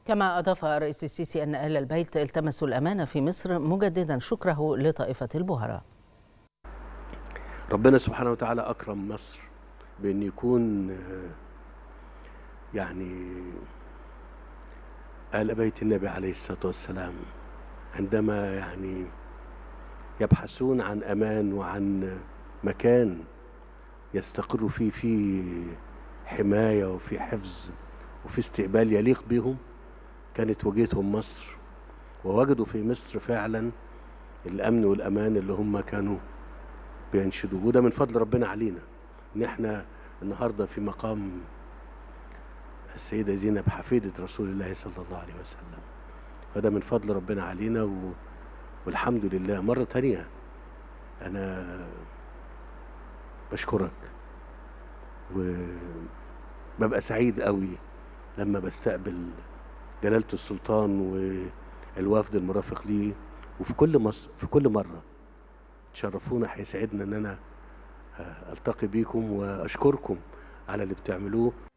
كما أضاف الرئيس السيسي أن أهل البيت التمسوا الأمانة في مصر مجددا شكره لطائفة البهراء ربنا سبحانه وتعالى أكرم مصر بأن يكون يعني آل بيت النبي عليه الصلاة والسلام عندما يعني يبحثون عن أمان وعن مكان يستقروا فيه في حماية وفي حفظ وفي استقبال يليق بهم كانت وجهتهم مصر ووجدوا في مصر فعلا الأمن والأمان اللي هم كانوا بينشدوه وده من فضل ربنا علينا ان احنا النهارده في مقام السيده زينب حفيده رسول الله صلى الله عليه وسلم فده من فضل ربنا علينا و... والحمد لله مره تانية انا بشكرك وببقى سعيد قوي لما بستقبل جلاله السلطان والوفد المرافق ليه وفي كل مصر في كل مره تشرفونا هيسعدنا ان انا التقي بيكم واشكركم على اللي بتعملوه